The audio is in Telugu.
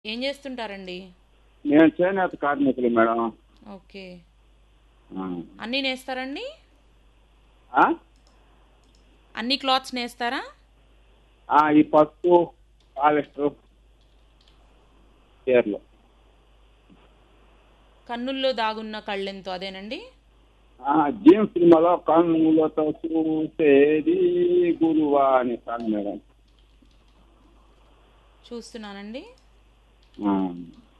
ఏం చేస్తుంటారండి నేను చేనేత కార్మికులు మేడం ఓకే ఆ. అన్నీ నేస్తారండి ఆ? అన్ని క్లాత్స్ నేస్తారా ఆ, ఈ పసుపు పాలిస్టర్ చీరలు కన్నుల్లో దాగున్న కళ్ళెంతో అదేనండి ఆ, జీన్ సినిమాలో కన్నులతో చూసేది గురువా అని సాంగ్ మేడం చూస్తున్నానండి ఆ.